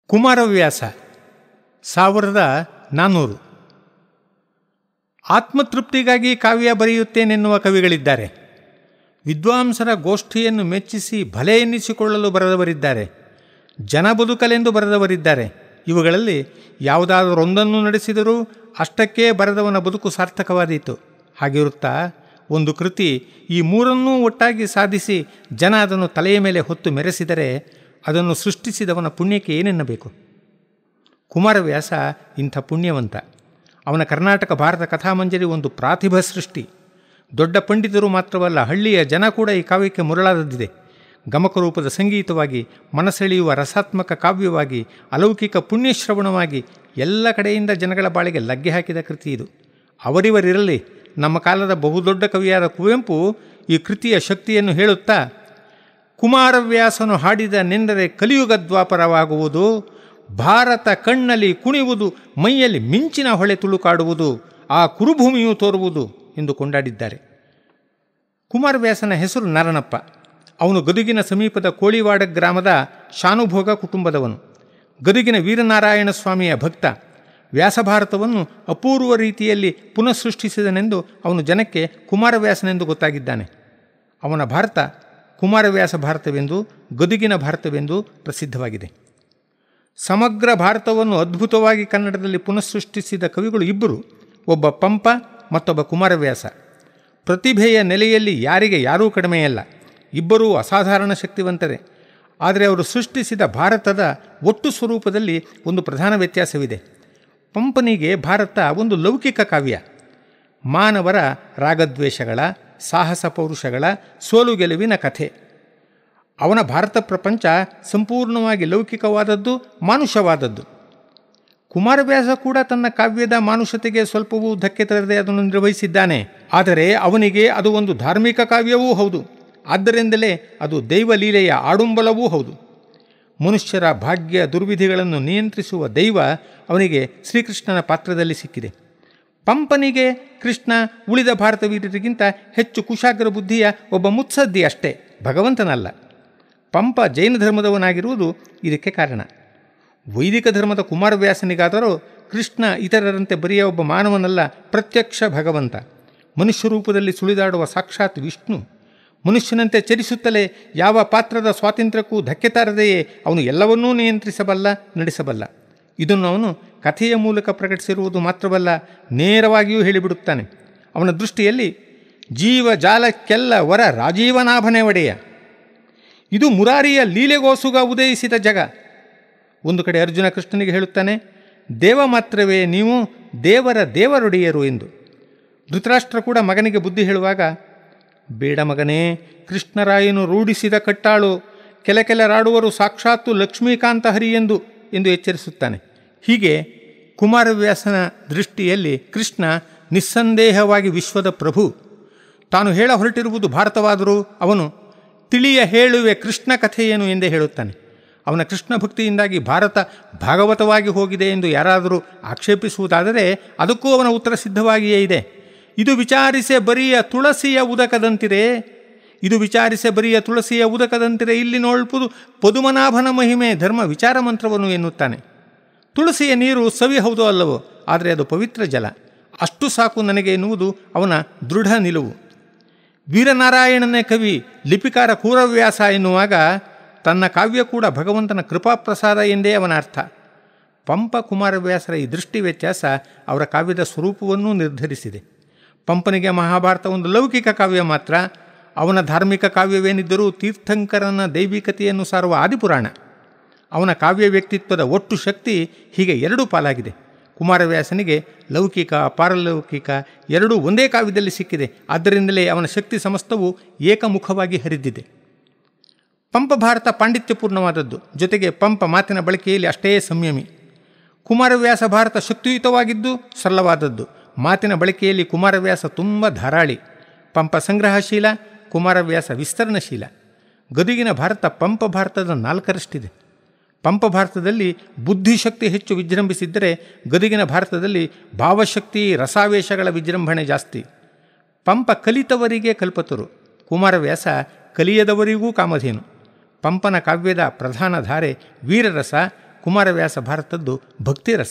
ಕುಮಾರವ್ಯಾಸ ಸಾವಿರದ ನಾನ್ನೂರು ಆತ್ಮತೃಪ್ತಿಗಾಗಿ ಕಾವ್ಯ ಬರೆಯುತ್ತೇನೆನ್ನುವ ಕವಿಗಳಿದ್ದಾರೆ ವಿದ್ವಾಂಸರ ಗೋಷ್ಠಿಯನ್ನು ಮೆಚ್ಚಿಸಿ ಭಲೆ ಎನ್ನಿಸಿಕೊಳ್ಳಲು ಬರೆದವರಿದ್ದಾರೆ ಜನ ಬದುಕಲೆಂದು ಬರೆದವರಿದ್ದಾರೆ ಇವುಗಳಲ್ಲಿ ಯಾವುದಾದರೊಂದನ್ನು ನಡೆಸಿದರೂ ಅಷ್ಟಕ್ಕೇ ಬರೆದವನ ಬದುಕು ಸಾರ್ಥಕವಾದೀತು ಹಾಗಿರುತ್ತಾ ಒಂದು ಕೃತಿ ಈ ಮೂರನ್ನೂ ಒಟ್ಟಾಗಿ ಸಾಧಿಸಿ ಜನ ಅದನ್ನು ತಲೆಯ ಮೇಲೆ ಹೊತ್ತು ಮೆರೆಸಿದರೆ ಅದನ್ನು ಸೃಷ್ಟಿಸಿದವನ ಪುಣ್ಯಕ್ಕೆ ಏನೆನ್ನಬೇಕು ಕುಮಾರವ್ಯಾಸ ಇಂಥ ಪುಣ್ಯವಂತ ಅವನ ಕರ್ನಾಟಕ ಭಾರತ ಕಥಾಮಂಜರಿ ಒಂದು ಪ್ರಾತಿಭ ಸೃಷ್ಟಿ ದೊಡ್ಡ ಪಂಡಿತರು ಮಾತ್ರವಲ್ಲ ಹಳ್ಳಿಯ ಜನ ಕೂಡ ಈ ಕಾವ್ಯಕ್ಕೆ ಮುರಳಾದದ್ದಿದೆ ಗಮಕರೂಪದ ಸಂಗೀತವಾಗಿ ಮನಸೆಳೆಯುವ ರಸಾತ್ಮಕ ಕಾವ್ಯವಾಗಿ ಅಲೌಕಿಕ ಪುಣ್ಯಶ್ರವಣವಾಗಿ ಎಲ್ಲ ಕಡೆಯಿಂದ ಜನಗಳ ಬಾಳಿಗೆ ಲಗ್ಗೆ ಹಾಕಿದ ಕೃತಿ ಇದು ಅವರಿವರಿರಲಿ ನಮ್ಮ ಕಾಲದ ಬಹುದೊಡ್ಡ ಕವಿಯಾದ ಕುವೆಂಪು ಈ ಕೃತಿಯ ಶಕ್ತಿಯನ್ನು ಹೇಳುತ್ತಾ ಕುಮಾರವ್ಯಾಸನು ಹಾಡಿದ ನೆಂದರೆ ಕಲಿಯುಗ ದ್ವಾಪರವಾಗುವುದು ಭಾರತ ಕಣ್ಣಲ್ಲಿ ಕುಣಿಯುವುದು ಮೈಯಲ್ಲಿ ಮಿಂಚಿನ ಹೊಳೆ ತುಳುಕಾಡುವುದು ಆ ಕುರುಭೂಮಿಯು ತೋರುವುದು ಎಂದು ಕೊಂಡಾಡಿದ್ದಾರೆ ಕುಮಾರವ್ಯಾಸನ ಹೆಸರು ನಾರಣಪ್ಪ ಅವನು ಗದುಗಿನ ಸಮೀಪದ ಕೋಳಿವಾಡ ಗ್ರಾಮದ ಶಾನುಭೋಗ ಕುಟುಂಬದವನು ಗದುಗಿನ ವೀರನಾರಾಯಣ ಸ್ವಾಮಿಯ ಭಕ್ತ ವ್ಯಾಸಭಾರತವನ್ನು ಅಪೂರ್ವ ರೀತಿಯಲ್ಲಿ ಪುನಃ ಸೃಷ್ಟಿಸಿದನೆಂದು ಅವನು ಜನಕ್ಕೆ ಕುಮಾರವ್ಯಾಸನೆಂದು ಗೊತ್ತಾಗಿದ್ದಾನೆ ಅವನ ಭಾರತ ಕುಮಾರವ್ಯಾಸ ಭಾರತವೆಂದು ಗದುಗಿನ ಭಾರತವೆಂದು ಪ್ರಸಿದ್ಧವಾಗಿದೆ ಸಮಗ್ರ ಭಾರತವನ್ನು ಅದ್ಭುತವಾಗಿ ಕನ್ನಡದಲ್ಲಿ ಪುನಃಸೃಷ್ಟಿಸಿದ ಕವಿಗಳು ಇಬ್ಬರು ಒಬ್ಬ ಪಂಪ ಮತ್ತೊಬ್ಬ ಕುಮಾರವ್ಯಾಸ ಪ್ರತಿಭೆಯ ನೆಲೆಯಲ್ಲಿ ಯಾರಿಗೆ ಯಾರೂ ಕಡಿಮೆಯಲ್ಲ ಇಬ್ಬರೂ ಅಸಾಧಾರಣ ಶಕ್ತಿವಂತರೇ ಆದರೆ ಅವರು ಸೃಷ್ಟಿಸಿದ ಭಾರತದ ಒಟ್ಟು ಸ್ವರೂಪದಲ್ಲಿ ಒಂದು ಪ್ರಧಾನ ವ್ಯತ್ಯಾಸವಿದೆ ಪಂಪನಿಗೆ ಭಾರತ ಒಂದು ಲೌಕಿಕ ಕಾವ್ಯ ಮಾನವರ ರಾಗದ್ವೇಷಗಳ ಸಾಹಸ ಪೌರುಷಗಳ ಸೋಲು ಗೆಲುವಿನ ಕಥೆ ಅವನ ಭಾರತ ಪ್ರಪಂಚ ಸಂಪೂರ್ಣವಾಗಿ ಲೌಕಿಕವಾದದ್ದು ಮಾನುಷವಾದದ್ದು ಕುಮಾರವ್ಯಾಸ ಕೂಡ ತನ್ನ ಕಾವ್ಯದ ಮಾನುಷತೆಗೆ ಸ್ವಲ್ಪವೂ ಧಕ್ಕೆ ತರದೆ ಅದನ್ನು ನಿರ್ವಹಿಸಿದ್ದಾನೆ ಆದರೆ ಅವನಿಗೆ ಅದು ಒಂದು ಧಾರ್ಮಿಕ ಕಾವ್ಯವೂ ಹೌದು ಆದ್ದರಿಂದಲೇ ಅದು ದೈವಲೀಲೆಯ ಆಡುಂಬಲವೂ ಹೌದು ಮನುಷ್ಯರ ಭಾಗ್ಯ ದುರ್ವಿಧಿಗಳನ್ನು ನಿಯಂತ್ರಿಸುವ ದೈವ ಅವನಿಗೆ ಶ್ರೀಕೃಷ್ಣನ ಪಾತ್ರದಲ್ಲಿ ಸಿಕ್ಕಿದೆ ಪಂಪನಿಗೆ ಕೃಷ್ಣ ಉಳಿದ ಭಾರತವೀರರಿಗಿಂತ ಹೆಚ್ಚು ಕುಶಾಗ್ರ ಬುದ್ಧಿಯ ಒಬ್ಬ ಮುತ್ಸದ್ದಿ ಅಷ್ಟೇ ಭಗವಂತನಲ್ಲ ಪಂಪ ಜೈನ ಧರ್ಮದವನಾಗಿರುವುದು ಇದಕ್ಕೆ ಕಾರಣ ವೈದಿಕ ಧರ್ಮದ ಕುಮಾರವ್ಯಾಸನಿಗಾದರೂ ಕೃಷ್ಣ ಇತರರಂತೆ ಬರಿಯ ಒಬ್ಬ ಮಾನವನಲ್ಲ ಪ್ರತ್ಯಕ್ಷ ಭಗವಂತ ಮನುಷ್ಯ ರೂಪದಲ್ಲಿ ಸುಳಿದಾಡುವ ಸಾಕ್ಷಾತ್ ವಿಷ್ಣು ಮನುಷ್ಯನಂತೆ ಚರಿಸುತ್ತಲೇ ಯಾವ ಪಾತ್ರದ ಸ್ವಾತಂತ್ರ್ಯಕ್ಕೂ ಧಕ್ಕೆ ತಾರದೆಯೇ ಅವನು ಎಲ್ಲವನ್ನೂ ನಿಯಂತ್ರಿಸಬಲ್ಲ ನಡೆಸಬಲ್ಲ ಇದನ್ನು ಅವನು ಕಥೆಯ ಮೂಲಕ ಪ್ರಕಟಿಸಿರುವುದು ಮಾತ್ರವಲ್ಲ ನೇರವಾಗಿಯೂ ಹೇಳಿಬಿಡುತ್ತಾನೆ ಅವನ ದೃಷ್ಟಿಯಲ್ಲಿ ಜೀವ ಜಾಲಕ್ಕೆಲ್ಲ ವರ ರಾಜೀವನಾಭನೇ ಒಡೆಯ ಇದು ಮುರಾರಿಯ ಲೀಲೆಗೋಸುಗ ಉದಯಿಸಿದ ಜಗ ಒಂದು ಕಡೆ ಅರ್ಜುನ ಕೃಷ್ಣನಿಗೆ ಹೇಳುತ್ತಾನೆ ದೇವ ಮಾತ್ರವೇ ನೀವು ದೇವರ ದೇವರೊಡೆಯರು ಎಂದು ಧೃತರಾಷ್ಟ್ರ ಕೂಡ ಮಗನಿಗೆ ಬುದ್ಧಿ ಹೇಳುವಾಗ ಬೇಡ ಮಗನೇ ಕೃಷ್ಣರಾಯನು ರೂಢಿಸಿದ ಕಟ್ಟಾಳು ಕೆಲ ಕೆಲರಾಡುವರು ಸಾಕ್ಷಾತ್ತು ಲಕ್ಷ್ಮೀಕಾಂತ ಹರಿ ಎಂದು ಎಂದು ಎಚ್ಚರಿಸುತ್ತಾನೆ ಹೀಗೆ ಕುಮಾರವ್ಯಾಸನ ದೃಷ್ಟಿಯಲ್ಲಿ ಕೃಷ್ಣ ನಿಸ್ಸಂದೇಹವಾಗಿ ವಿಶ್ವದ ಪ್ರಭು ತಾನು ಹೇಳ ಹೊರಟಿರುವುದು ಭಾರತವಾದರೂ ಅವನು ತಿಳಿಯ ಹೇಳುವೆ ಕೃಷ್ಣ ಕಥೆಯೇನು ಎಂದೇ ಹೇಳುತ್ತಾನೆ ಅವನ ಕೃಷ್ಣ ಭಕ್ತಿಯಿಂದಾಗಿ ಭಾರತ ಭಾಗವತವಾಗಿ ಹೋಗಿದೆ ಎಂದು ಯಾರಾದರೂ ಆಕ್ಷೇಪಿಸುವುದಾದರೆ ಅದಕ್ಕೂ ಅವನ ಉತ್ತರ ಸಿದ್ಧವಾಗಿಯೇ ಇದೆ ಇದು ವಿಚಾರಿಸೆ ಬರಿಯ ತುಳಸಿಯ ಉದಕದಂತಿರೆ ಇದು ವಿಚಾರಿಸೆ ಬರಿಯ ತುಳಸಿಯ ಉದಕದಂತಿರೆ ಇಲ್ಲಿ ನೋಳ್ಪುದು ಪದುಮನಾಭನ ಮಹಿಮೆ ಧರ್ಮ ವಿಚಾರ ಮಂತ್ರವನ್ನು ಎನ್ನುತ್ತಾನೆ ತುಳಸಿಯ ನೀರು ಸವಿ ಹೌದೋ ಅಲ್ಲವೋ ಆದರೆ ಅದು ಪವಿತ್ರ ಜಲ ಅಷ್ಟು ಸಾಕು ನನಗೆ ಎನ್ನುವುದು ಅವನ ದೃಢ ನಿಲುವು ವೀರನಾರಾಯಣನೇ ಕವಿ ಲಿಪಿಕಾರ ಕೂರವ್ಯಾಸ ಎನ್ನುವಾಗ ತನ್ನ ಕಾವ್ಯ ಕೂಡ ಭಗವಂತನ ಕೃಪಾಪ್ರಸಾದ ಎಂದೇ ಅವನ ಅರ್ಥ ಪಂಪ ಕುಮಾರವ್ಯಾಸರ ಈ ದೃಷ್ಟಿ ವ್ಯತ್ಯಾಸ ಅವರ ಕಾವ್ಯದ ಸ್ವರೂಪವನ್ನೂ ನಿರ್ಧರಿಸಿದೆ ಪಂಪನಿಗೆ ಮಹಾಭಾರತ ಒಂದು ಲೌಕಿಕ ಕಾವ್ಯ ಮಾತ್ರ ಅವನ ಧಾರ್ಮಿಕ ಕಾವ್ಯವೇನಿದ್ದರೂ ತೀರ್ಥಂಕರನ ದೈವಿಕತೆಯನ್ನು ಸಾರುವ ಆದಿಪುರಾಣ ಅವನ ಕಾವ್ಯ ವ್ಯಕ್ತಿತ್ವದ ಒಟ್ಟು ಶಕ್ತಿ ಹೀಗೆ ಎರಡು ಪಾಲಾಗಿದೆ ಕುಮಾರವ್ಯಾಸನಿಗೆ ಲೌಕಿಕ ಪಾರಲೌಕಿಕ ಎರಡೂ ಒಂದೇ ಕಾವ್ಯದಲ್ಲಿ ಸಿಕ್ಕಿದೆ ಆದ್ದರಿಂದಲೇ ಅವನ ಶಕ್ತಿ ಸಮಸ್ತವು ಏಕಮುಖವಾಗಿ ಹರಿದಿದೆ ಪಂಪ ಭಾರತ ಪಾಂಡಿತ್ಯಪೂರ್ಣವಾದದ್ದು ಜೊತೆಗೆ ಪಂಪ ಮಾತಿನ ಬಳಕೆಯಲ್ಲಿ ಅಷ್ಟೇ ಸಂಯಮಿ ಕುಮಾರವ್ಯಾಸ ಭಾರತ ಶಕ್ತಿಯುತವಾಗಿದ್ದು ಸರಳವಾದದ್ದು ಮಾತಿನ ಬಳಕೆಯಲ್ಲಿ ಕುಮಾರವ್ಯಾಸ ತುಂಬ ಧಾರಾಳಿ ಪಂಪ ಸಂಗ್ರಹಶೀಲ ಕುಮಾರವ್ಯಾಸ ವಿಸ್ತರಣಶೀಲ ಗದುಗಿನ ಭಾರತ ಪಂಪ ಭಾರತದ ನಾಲ್ಕರಷ್ಟಿದೆ ಪಂಪ ಭಾರತದಲ್ಲಿ ಬುದ್ಧಿಶಕ್ತಿ ಹೆಚ್ಚು ವಿಜೃಂಭಿಸಿದ್ದರೆ ಗದುಗಿನ ಭಾರತದಲ್ಲಿ ಭಾವಶಕ್ತಿ ರಸಾವೇಶಗಳ ವಿಜೃಂಭಣೆ ಜಾಸ್ತಿ ಪಂಪ ಕಲಿತವರಿಗೆ ಕಲ್ಪತರು ಕುಮಾರವ್ಯಾಸ ಕಲಿಯದವರಿಗೂ ಕಾಮಧೇನು ಪಂಪನ ಕಾವ್ಯದ ಪ್ರಧಾನ ಧಾರೆ ವೀರರಸ ಕುಮಾರವ್ಯಾಸ ಭಾರತದ್ದು ಭಕ್ತಿರಸ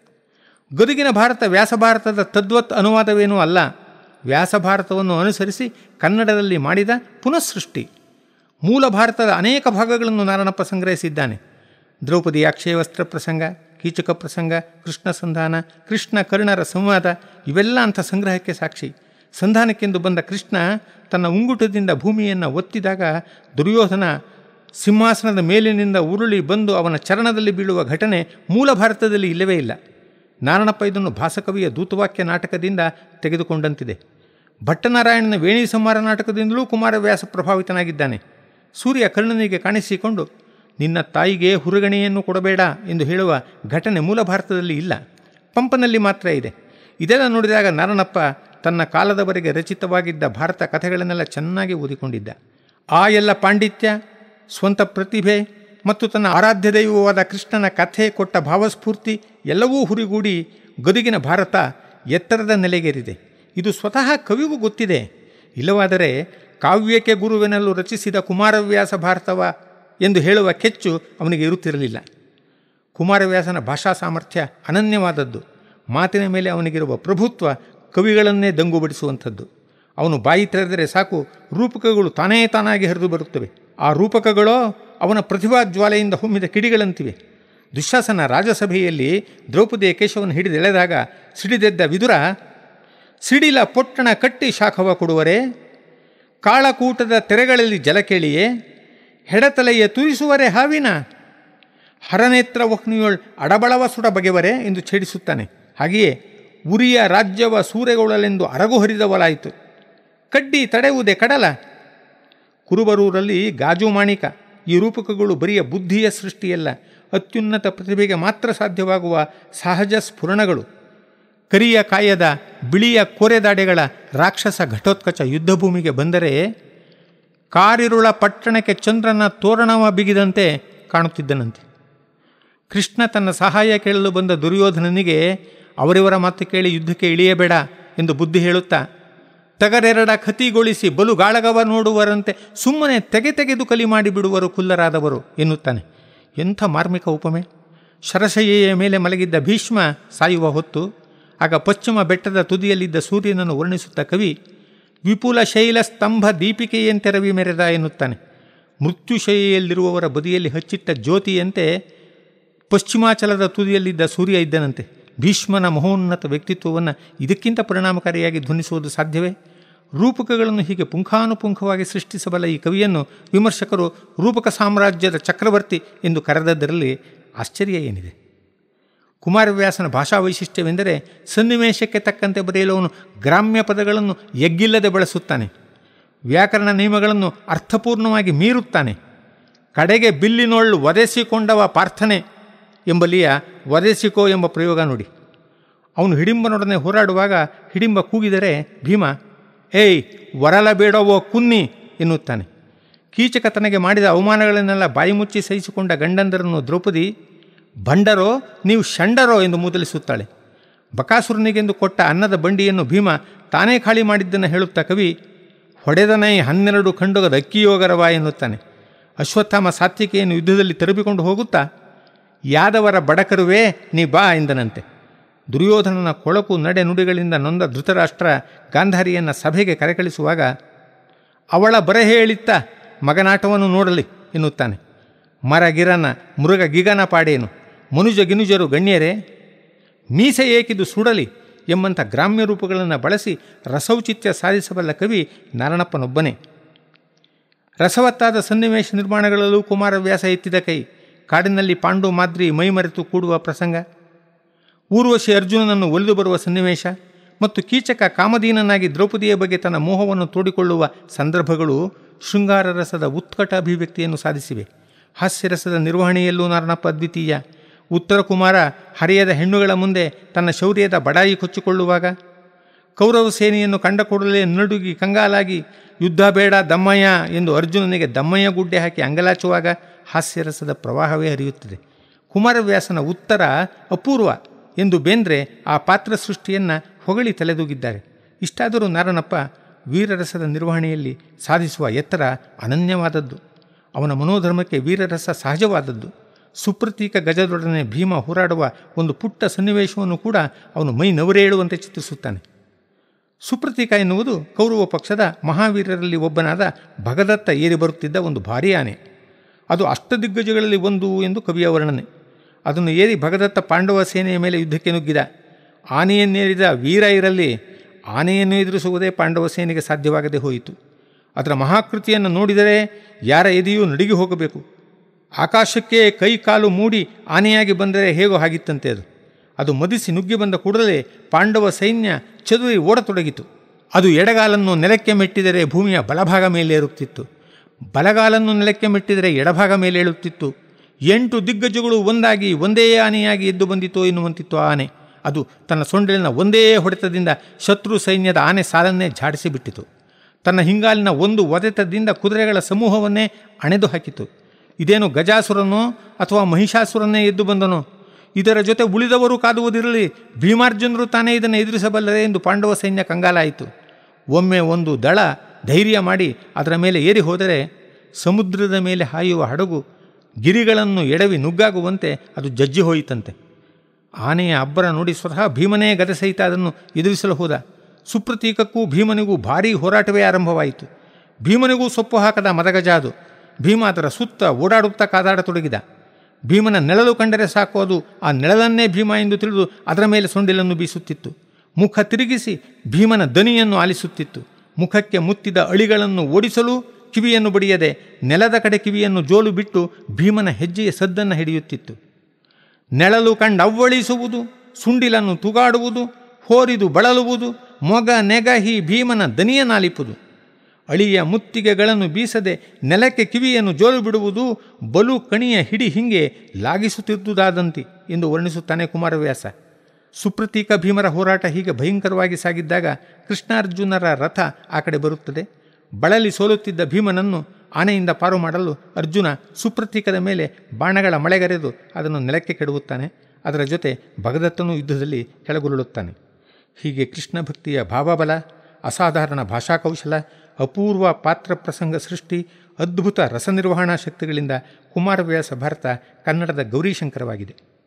ಗದುಗಿನ ಭಾರತ ವ್ಯಾಸ ಭಾರತದ ತದ್ವತ್ ಅನುವಾದವೇನೂ ಅಲ್ಲ ವ್ಯಾಸ ಭಾರತವನ್ನು ಅನುಸರಿಸಿ ಕನ್ನಡದಲ್ಲಿ ಮಾಡಿದ ಪುನಃಸೃಷ್ಟಿ ಮೂಲ ಭಾರತದ ಅನೇಕ ಭಾಗಗಳನ್ನು ನಾರಣಪ್ಪ ಸಂಗ್ರಹಿಸಿದ್ದಾನೆ ದ್ರೌಪದಿ ಅಕ್ಷಯ ವಸ್ತ್ರ ಪ್ರಸಂಗ ಕೀಚಕ ಪ್ರಸಂಗ ಕೃಷ್ಣ ಸಂಧಾನ ಕೃಷ್ಣ ಕರ್ಣರ ಸಂವಾದ ಇವೆಲ್ಲ ಅಂಥ ಸಂಗ್ರಹಕ್ಕೆ ಸಾಕ್ಷಿ ಸಂಧಾನಕ್ಕೆಂದು ಬಂದ ಕೃಷ್ಣ ತನ್ನ ಉಂಗುಟದಿಂದ ಭೂಮಿಯನ್ನು ಒತ್ತಿದಾಗ ದುರ್ಯೋಧನ ಸಿಂಹಾಸನದ ಮೇಲಿನಿಂದ ಉರುಳಿ ಬಂದು ಅವನ ಚರಣದಲ್ಲಿ ಬೀಳುವ ಘಟನೆ ಮೂಲ ಭಾರತದಲ್ಲಿ ಇಲ್ಲವೇ ಇಲ್ಲ ನಾರಣಪ್ಪ ಇದನ್ನು ಭಾಸಕವಿಯ ದೂತವಾಕ್ಯ ನಾಟಕದಿಂದ ತೆಗೆದುಕೊಂಡಂತಿದೆ ಭಟ್ಟನಾರಾಯಣನ ವೇಣಿ ಸಂಹಾರ ನಾಟಕದಿಂದಲೂ ಕುಮಾರವ್ಯಾಸ ಪ್ರಭಾವಿತನಾಗಿದ್ದಾನೆ ಸೂರ್ಯ ಕರ್ಣನಿಗೆ ಕಾಣಿಸಿಕೊಂಡು ನಿನ್ನ ತಾಯಿಗೆ ಹುರುಗಣೆಯನ್ನು ಕೊಡಬೇಡ ಎಂದು ಹೇಳುವ ಘಟನೆ ಮೂಲ ಭಾರತದಲ್ಲಿ ಇಲ್ಲ ಪಂಪನಲ್ಲಿ ಮಾತ್ರ ಇದೆ ಇದೆಲ್ಲ ನೋಡಿದಾಗ ನಾರಣಪ್ಪ ತನ್ನ ಕಾಲದವರೆಗೆ ರಚಿತವಾಗಿದ್ದ ಭಾರತ ಕಥೆಗಳನ್ನೆಲ್ಲ ಚೆನ್ನಾಗಿ ಓದಿಕೊಂಡಿದ್ದ ಆ ಎಲ್ಲ ಪಾಂಡಿತ್ಯ ಸ್ವಂತ ಪ್ರತಿಭೆ ಮತ್ತು ತನ್ನ ಆರಾಧ್ಯ ದೈವವಾದ ಕೃಷ್ಣನ ಕಥೆ ಕೊಟ್ಟ ಭಾವಸ್ಫೂರ್ತಿ ಎಲ್ಲವೂ ಹುರಿಗೂಡಿ ಗದುಗಿನ ಭಾರತ ಎತ್ತರದ ನೆಲೆಗೇರಿದೆ ಇದು ಸ್ವತಃ ಕವಿಗೂ ಗೊತ್ತಿದೆ ಇಲ್ಲವಾದರೆ ಕಾವ್ಯಕ್ಕೆ ಗುರುವೆನಲು ರಚಿಸಿದ ಕುಮಾರವ್ಯಾಸ ಭಾರತವ ಎಂದು ಹೇಳುವ ಕೆಚ್ಚು ಅವನಿಗೆ ಇರುತ್ತಿರಲಿಲ್ಲ ಕುಮಾರವ್ಯಾಸನ ಭಾಷಾ ಸಾಮರ್ಥ್ಯ ಅನನ್ಯವಾದದ್ದು ಮಾತಿನ ಮೇಲೆ ಅವನಿಗಿರುವ ಪ್ರಭುತ್ವ ಕವಿಗಳನ್ನೇ ದಂಗುಬಡಿಸುವಂಥದ್ದು ಅವನು ಬಾಯಿ ತೆರೆದರೆ ಸಾಕು ರೂಪಕಗಳು ತಾನೇ ತಾನಾಗಿ ಹರಿದು ಬರುತ್ತವೆ ಆ ರೂಪಕಗಳೋ ಅವನ ಪ್ರತಿಭಾ ಜ್ವಾಲೆಯಿಂದ ಹೊಮ್ಮಿದ ಕಿಡಿಗಳಂತಿವೆ ದುಶ್ಯಾಸನ ರಾಜಸಭೆಯಲ್ಲಿ ದ್ರೌಪದಿಯ ಕೇಶವನ್ನು ಹಿಡಿದೆಳೆದಾಗ ಸಿಡಿದೆದ್ದ ವಿದುರ ಸಿಡಿಲ ಪೊಟ್ಟಣ ಕಟ್ಟಿ ಶಾಖವ ಕೊಡುವರೆ ಕಾಳಕೂಟದ ತೆರೆಗಳಲ್ಲಿ ಜಲ ಕೇಳಿಯೇ ಹೆಡತಲೆಯ ತುರಿಸುವರೆ ಹಾವಿನ ಹರನೇತ್ರ ವಹ್ನಿಯೊಳ್ ಅಡಬಳವ ಸುಡ ಬಗೆವರೆ ಎಂದು ಛೇಡಿಸುತ್ತಾನೆ ಹಾಗೆಯೇ ಉರಿಯ ರಾಜ್ಯವ ಸೂರೆಗೊಳ್ಳಲೆಂದು ಅರಗು ಹರಿದವಲಾಯಿತು ಕಡ್ಡಿ ತಡೆಯುವುದೇ ಕಡಲ ಕುರುಬರೂರಲ್ಲಿ ಗಾಜು ಮಾಣಿಕ ಈ ರೂಪಕಗಳು ಬರಿಯ ಬುದ್ಧಿಯ ಸೃಷ್ಟಿಯಲ್ಲ ಅತ್ಯುನ್ನತ ಪ್ರತಿಭೆಗೆ ಮಾತ್ರ ಸಾಧ್ಯವಾಗುವ ಸಹಜ ಸ್ಫುರಣಗಳು ಕರಿಯ ಕಾಯದ ಬಿಳಿಯ ಕೋರೆದಾಡೆಗಳ ರಾಕ್ಷಸ ಘಟೋತ್ಕಚ ಯುದ್ಧಭೂಮಿಗೆ ಬಂದರೆ ಕಾರಿರುಳ ಪಟ್ಟಣಕ್ಕೆ ಚಂದ್ರನ ತೋರಣವ ಬಿಗಿದಂತೆ ಕಾಣುತ್ತಿದ್ದನಂತೆ ಕೃಷ್ಣ ತನ್ನ ಸಹಾಯ ಕೇಳಲು ಬಂದ ದುರ್ಯೋಧನನಿಗೆ ಅವರಿವರ ಮಾತು ಕೇಳಿ ಯುದ್ಧಕ್ಕೆ ಇಳಿಯಬೇಡ ಎಂದು ಬುದ್ಧಿ ಹೇಳುತ್ತಾ ತಗರೆರಡ ಖತಿಗೊಳಿಸಿ ಬಲು ಗಾಳಗವ ನೋಡುವರಂತೆ ಸುಮ್ಮನೆ ತೆಗೆ ತೆಗೆದು ಕಲಿ ಮಾಡಿಬಿಡುವರು ಕುಲ್ಲರಾದವರು ಎನ್ನುತ್ತಾನೆ ಎಂಥ ಮಾರ್ಮಿಕ ಉಪಮೆ ಶರಶಯ್ಯೆಯ ಮೇಲೆ ಮಲಗಿದ್ದ ಭೀಷ್ಮ ಸಾಯುವ ಹೊತ್ತು ಆಗ ಪಶ್ಚಿಮ ಬೆಟ್ಟದ ತುದಿಯಲ್ಲಿದ್ದ ಸೂರ್ಯನನ್ನು ವರ್ಣಿಸುತ್ತ ಕವಿ ವಿಪುಲ ಶೈಲ ಸ್ತಂಭ ದೀಪಿಕೆಯಂತೆ ರವಿ ಮೆರೆದ ಎನ್ನುತ್ತಾನೆ ಮೃತ್ಯುಶೈಲಿರುವವರ ಬದಿಯಲ್ಲಿ ಹಚ್ಚಿಟ್ಟ ಜ್ಯೋತಿಯಂತೆ ಪಶ್ಚಿಮಾಚಲದ ತುದಿಯಲ್ಲಿದ್ದ ಸೂರ್ಯ ಇದ್ದನಂತೆ ಭೀಷ್ಮನ ಮಹೋನ್ನತ ವ್ಯಕ್ತಿತ್ವವನ್ನು ಇದಕ್ಕಿಂತ ಪರಿಣಾಮಕಾರಿಯಾಗಿ ಧ್ವನಿಸುವುದು ಸಾಧ್ಯವೇ ರೂಪಕಗಳನ್ನು ಹೀಗೆ ಪುಂಖಾನುಪುಂಖವಾಗಿ ಸೃಷ್ಟಿಸಬಲ್ಲ ಈ ಕವಿಯನ್ನು ವಿಮರ್ಶಕರು ರೂಪಕ ಸಾಮ್ರಾಜ್ಯದ ಚಕ್ರವರ್ತಿ ಎಂದು ಕರೆದದ್ದರಲ್ಲಿ ಆಶ್ಚರ್ಯ ಏನಿದೆ ಕುಮಾರವ್ಯಾಸನ ಭಾಷಾ ವೈಶಿಷ್ಟ್ಯವೆಂದರೆ ಸನ್ನಿವೇಶಕ್ಕೆ ತಕ್ಕಂತೆ ಬರೆಯಲು ಅವನು ಗ್ರಾಮ್ಯ ಪದಗಳನ್ನು ಎಗ್ಗಿಲ್ಲದೆ ಬಳಸುತ್ತಾನೆ ವ್ಯಾಕರಣ ನಿಯಮಗಳನ್ನು ಅರ್ಥಪೂರ್ಣವಾಗಿ ಮೀರುತ್ತಾನೆ ಕಡೆಗೆ ಬಿಲ್ಲಿನೊಳ್ಳು ಒದೆಸಿಕೊಂಡವ ಪ್ರಾರ್ಥನೆ ಎಂಬಲ್ಲಿಯ ಒದೆಸಿಕೋ ಎಂಬ ಪ್ರಯೋಗ ನೋಡಿ ಅವನು ಹಿಡಿಂಬನೊಡನೆ ಹೋರಾಡುವಾಗ ಹಿಡಿಂಬ ಕೂಗಿದರೆ ಭೀಮ ಏಯ್ ವರಲಬೇಡವೋ ಕುನ್ನಿ ಎನ್ನುತ್ತಾನೆ ಕೀಚಕ ತನಗೆ ಮಾಡಿದ ಅವಮಾನಗಳನ್ನೆಲ್ಲ ಬಾಯಿ ಮುಚ್ಚಿ ಸಹಿಸಿಕೊಂಡ ಗಂಡಂದರನ್ನು ದ್ರೌಪದಿ ಭಂಡರೋ ನೀವು ಷಂಡರೋ ಎಂದು ಮೂದಲಿಸುತ್ತಾಳೆ ಬಕಾಸುರನಿಗೆಂದು ಕೊಟ್ಟ ಅನ್ನದ ಬಂಡಿಯನ್ನು ಭೀಮ ತಾನೇ ಖಾಲಿ ಮಾಡಿದ್ದನ್ನು ಹೇಳುತ್ತಾ ಕವಿ ಹೊಡೆದನೈ ಹನ್ನೆರಡು ಖಂಡೋಗದ ಅಕ್ಕಿಯೋಗರವ ಎನ್ನುತ್ತಾನೆ ಅಶ್ವತ್ಥಾಮ ಸಾತ್ವಿಕೆಯನ್ನು ಯುದ್ಧದಲ್ಲಿ ತರಬಿಕೊಂಡು ಹೋಗುತ್ತಾ ಯಾದವರ ಬಡಕರುವೇ ನೀ ಬಾ ಎಂದನಂತೆ ದುರ್ಯೋಧನನ ಕೊಳಕು ನಡೆ ನುಡಿಗಳಿಂದ ನೊಂದ ಧೃತರಾಷ್ಟ್ರ ಗಾಂಧಾರಿಯನ್ನು ಸಭೆಗೆ ಕರೆಕಳಿಸುವಾಗ ಅವಳ ಬರಹೆ ಹೇಳಿತ್ತ ಮಗನಾಟವನ್ನು ನೋಡಲಿ ಎನ್ನುತ್ತಾನೆ ಮರ ಗಿರನ ಮೃಗ ಗಿಗನ ಪಾಡೇನು ಮನುಜ ಗಿನುಜರು ಗಣ್ಯರೇ ಮೀಸೆ ಏಕಿದು ಸುಡಲಿ ಎಂಬಂಥ ಗ್ರಾಮ್ಯ ರೂಪಗಳನ್ನು ಬಳಸಿ ರಸೌಚಿತ್ಯ ಸಾಧಿಸಬಲ್ಲ ಕವಿ ನಾರಣಪ್ಪನೊಬ್ಬನೇ ರಸವತ್ತಾದ ಸನ್ನಿವೇಶ ನಿರ್ಮಾಣಗಳಲ್ಲೂ ಕುಮಾರವ್ಯಾಸ ಎತ್ತಿದ ಕೈ ಕಾಡಿನಲ್ಲಿ ಪಾಂಡು ಮಾದ್ರಿ ಮೈಮರೆತು ಕೂಡುವ ಪ್ರಸಂಗ ಊರ್ವಶಿ ಅರ್ಜುನನನ್ನು ಒಲಿದು ಬರುವ ಸನ್ನಿವೇಶ ಮತ್ತು ಕೀಚಕ ಕಾಮದೀನನಾಗಿ ದ್ರೌಪದಿಯ ಬಗ್ಗೆ ತನ್ನ ಮೋಹವನ್ನು ತೋಡಿಕೊಳ್ಳುವ ಸಂದರ್ಭಗಳು ಶೃಂಗಾರ ರಸದ ಉತ್ಕಟ ಅಭಿವ್ಯಕ್ತಿಯನ್ನು ಸಾಧಿಸಿವೆ ಹಾಸ್ಯರಸದ ನಿರ್ವಹಣೆಯಲ್ಲೂ ನಾರಣಪ್ಪ ಅದ್ವಿತೀಯ ಉತ್ತರ ಕುಮಾರ ಹರಿಯದ ಹೆಣ್ಣುಗಳ ಮುಂದೆ ತನ್ನ ಶೌರ್ಯದ ಬಡಾಯಿ ಕೊಚ್ಚಿಕೊಳ್ಳುವಾಗ ಕೌರವ ಸೇನೆಯನ್ನು ಕಂಡ ಕೂಡಲೇ ನಡುಗಿ ಕಂಗಾಲಾಗಿ ಯುದ್ಧ ಬೇಡ ದಮ್ಮಯ್ಯ ಎಂದು ಅರ್ಜುನನಿಗೆ ದಮ್ಮಯ್ಯ ಗುಡ್ಡೆ ಹಾಕಿ ಅಂಗಲಾಚುವಾಗ ಹಾಸ್ಯರಸದ ಪ್ರವಾಹವೇ ಹರಿಯುತ್ತದೆ ಕುಮಾರವ್ಯಾಸನ ಉತ್ತರ ಅಪೂರ್ವ ಎಂದು ಬೇಂದ್ರೆ ಆ ಪಾತ್ರ ಸೃಷ್ಟಿಯನ್ನು ಹೊಗಳಿ ತಲೆದೂಗಿದ್ದಾರೆ ಇಷ್ಟಾದರೂ ನಾರಣಪ್ಪ ವೀರರಸದ ನಿರ್ವಹಣೆಯಲ್ಲಿ ಸಾಧಿಸುವ ಎತ್ತರ ಅನನ್ಯವಾದದ್ದು ಅವನ ಮನೋಧರ್ಮಕ್ಕೆ ವೀರರಸ ಸಹಜವಾದದ್ದು ಸುಪ್ರತೀಕ ಗಜದೊಡನೆ ಭೀಮ ಹೋರಾಡುವ ಒಂದು ಪುಟ್ಟ ಸನ್ನಿವೇಶವನ್ನು ಕೂಡ ಅವನು ಮೈ ನವರೇಳುವಂತೆ ಚಿತ್ರಿಸುತ್ತಾನೆ ಸುಪ್ರತೀಕ ಎನ್ನುವುದು ಕೌರವ ಪಕ್ಷದ ಮಹಾವೀರರಲ್ಲಿ ಒಬ್ಬನಾದ ಭಗದತ್ತ ಏರಿ ಬರುತ್ತಿದ್ದ ಒಂದು ಭಾರೀ ಆನೆ ಅದು ಅಷ್ಟದಿಗ್ಗಜಗಳಲ್ಲಿ ಒಂದು ಎಂದು ಕವಿಯ ವರ್ಣನೆ ಅದನ್ನು ಏರಿ ಭಗದತ್ತ ಪಾಂಡವ ಸೇನೆಯ ಮೇಲೆ ಯುದ್ಧಕ್ಕೆ ನುಗ್ಗಿದ ಆನೆಯನ್ನೇರಿದ ವೀರ ಇರಲಿ ಆನೆಯನ್ನು ಎದುರಿಸುವುದೇ ಪಾಂಡವ ಸೇನೆಗೆ ಸಾಧ್ಯವಾಗದೆ ಹೋಯಿತು ಅದರ ಮಹಾಕೃತಿಯನ್ನು ನೋಡಿದರೆ ಯಾರ ಎದೆಯೂ ನಡಿಗೆ ಹೋಗಬೇಕು ಆಕಾಶಕ್ಕೆ ಕೈ ಕಾಲು ಮೂಡಿ ಆನೆಯಾಗಿ ಬಂದರೆ ಹೇಗೋ ಹಾಗಿತ್ತಂತೆ ಅದು ಅದು ಮದಿಸಿ ನುಗ್ಗಿ ಬಂದ ಕೂಡಲೇ ಪಾಂಡವ ಸೈನ್ಯ ಚದುರಿ ಓಡತೊಡಗಿತು ಅದು ಎಡಗಾಲನ್ನು ನೆಲಕ್ಕೆ ಮೆಟ್ಟಿದರೆ ಭೂಮಿಯ ಬಲಭಾಗ ಮೇಲೇರುತ್ತಿತ್ತು ಬಲಗಾಲನ್ನು ನೆಲಕ್ಕೆ ಮೆಟ್ಟಿದರೆ ಎಡಭಾಗ ಮೇಲೇಳುತ್ತಿತ್ತು ಎಂಟು ದಿಗ್ಗಜಗಳು ಒಂದಾಗಿ ಒಂದೇ ಆನೆಯಾಗಿ ಎದ್ದು ಬಂದಿತು ಎನ್ನುವಂತಿತ್ತು ಆ ಆನೆ ಅದು ತನ್ನ ಸೊಂಡಿಲಿನ ಒಂದೇ ಹೊಡೆತದಿಂದ ಶತ್ರು ಸೈನ್ಯದ ಆನೆ ಸಾಲನ್ನೇ ಝಾಡಿಸಿಬಿಟ್ಟಿತು ತನ್ನ ಹಿಂಗಾಲಿನ ಒಂದು ಒದೆತದಿಂದ ಕುದುರೆಗಳ ಸಮೂಹವನ್ನೇ ಅಣೆದು ಹಾಕಿತು ಇದೇನು ಗಜಾಸುರನೋ ಅಥವಾ ಮಹಿಷಾಸುರನ್ನೇ ಎದ್ದು ಬಂದನೋ ಇದರ ಜೊತೆ ಉಳಿದವರು ಕಾದುವುದಿರಲಿ ಭೀಮಾರ್ಜುನರು ತಾನೇ ಇದನ್ನು ಎದುರಿಸಬಲ್ಲರೆ ಎಂದು ಪಾಂಡವ ಸೈನ್ಯ ಕಂಗಾಲಾಯಿತು ಒಮ್ಮೆ ಒಂದು ದಳ ಧೈರ್ಯ ಮಾಡಿ ಅದರ ಮೇಲೆ ಏರಿ ಹೋದರೆ ಸಮುದ್ರದ ಮೇಲೆ ಹಾಯುವ ಹಡಗು ಗಿರಿಗಳನ್ನು ಎಡವಿ ನುಗ್ಗಾಗುವಂತೆ ಅದು ಜಜ್ಜಿ ಹೋಯಿತಂತೆ ಆನೆಯ ಅಬ್ಬರ ನೋಡಿ ಸ್ವತಃ ಭೀಮನೇ ಗದೆ ಸಹಿತ ಅದನ್ನು ಎದುರಿಸಲು ಹೋದ ಸುಪ್ರತೀಕಕ್ಕೂ ಭೀಮನಿಗೂ ಭಾರೀ ಹೋರಾಟವೇ ಆರಂಭವಾಯಿತು ಭೀಮನಿಗೂ ಸೊಪ್ಪು ಹಾಕದ ಮದಗಜ ಅದು ಭೀಮ ಅದರ ಸುತ್ತ ಓಡಾಡುತ್ತಾ ಕಾದಾಡತೊಡಗಿದ ಭೀಮನ ನೆಳಲು ಕಂಡರೆ ಸಾಕು ಅದು ಆ ನೆಳಲನ್ನೇ ಭೀಮ ಎಂದು ತಿಳಿದು ಅದರ ಮೇಲೆ ಸೊಂಡಿಲನ್ನು ಬೀಸುತ್ತಿತ್ತು ಮುಖ ತಿರುಗಿಸಿ ಭೀಮನ ದನಿಯನ್ನು ಆಲಿಸುತ್ತಿತ್ತು ಮುಖಕ್ಕೆ ಮುತ್ತಿದ ಅಳಿಗಳನ್ನು ಓಡಿಸಲು ಕಿವಿಯನ್ನು ಬಡಿಯದೆ ನೆಲದ ಕಡೆ ಕಿವಿಯನ್ನು ಜೋಲು ಬಿಟ್ಟು ಭೀಮನ ಹೆಜ್ಜೆಯ ಸದ್ದನ್ನು ಹಿಡಿಯುತ್ತಿತ್ತು ನೆಳಲು ಕಂಡವ್ವಳಿಸುವುದು ಸುಂಡಿಲನ್ನು ತೂಗಾಡುವುದು ಹೋರಿದು ಬಳಲುವುದು ಮೊಗ ನೆಗಹಿ ಭೀಮನ ದನಿಯನಾಲಿಪುದು ಅಳಿಯ ಮುತ್ತಿಗೆಗಳನ್ನು ಬೀಸದೆ ನೆಲಕ್ಕೆ ಕಿವಿಯನ್ನು ಜೋಲು ಬಿಡುವುದು ಬಲು ಕಣಿಯ ಹಿಡಿ ಹಿಂಗೆ ಲಾಗಿಸುತ್ತಿದ್ದುದಾದಂತಿ ಎಂದು ವರ್ಣಿಸುತ್ತಾನೆ ಕುಮಾರವ್ಯಾಸ ಸುಪ್ರತೀಕ ಭೀಮರ ಹೋರಾಟ ಹೀಗೆ ಭಯಂಕರವಾಗಿ ಸಾಗಿದ್ದಾಗ ಕೃಷ್ಣಾರ್ಜುನರ ರಥ ಆ ಕಡೆ ಬರುತ್ತದೆ ಬಳಲಿ ಸೋಲುತ್ತಿದ್ದ ಭೀಮನನ್ನು ಆನೆಯಿಂದ ಪಾರು ಮಾಡಲು ಅರ್ಜುನ ಸುಪ್ರತೀಕದ ಮೇಲೆ ಬಾಣಗಳ ಮಳೆಗರೆದು ಅದನ್ನು ನೆಲಕ್ಕೆ ಕೆಡವುತ್ತಾನೆ ಅದರ ಜೊತೆ ಭಗದತ್ತನು ಯುದ್ಧದಲ್ಲಿ ಕೆಳಗುರುಳುತ್ತಾನೆ ಹೀಗೆ ಕೃಷ್ಣ ಭಕ್ತಿಯ ಭಾವಬಲ ಅಸಾಧಾರಣ ಭಾಷಾಕೌಶಲ ಅಪೂರ್ವ ಪಾತ್ರ ಪ್ರಸಂಗ ಸೃಷ್ಟಿ ಅದ್ಭುತ ರಸನಿರ್ವಹಣಾ ಶಕ್ತಿಗಳಿಂದ ಕುಮಾರವ್ಯಾಸ ಭಾರತ ಕನ್ನಡದ ಗೌರೀಶಂಕರವಾಗಿದೆ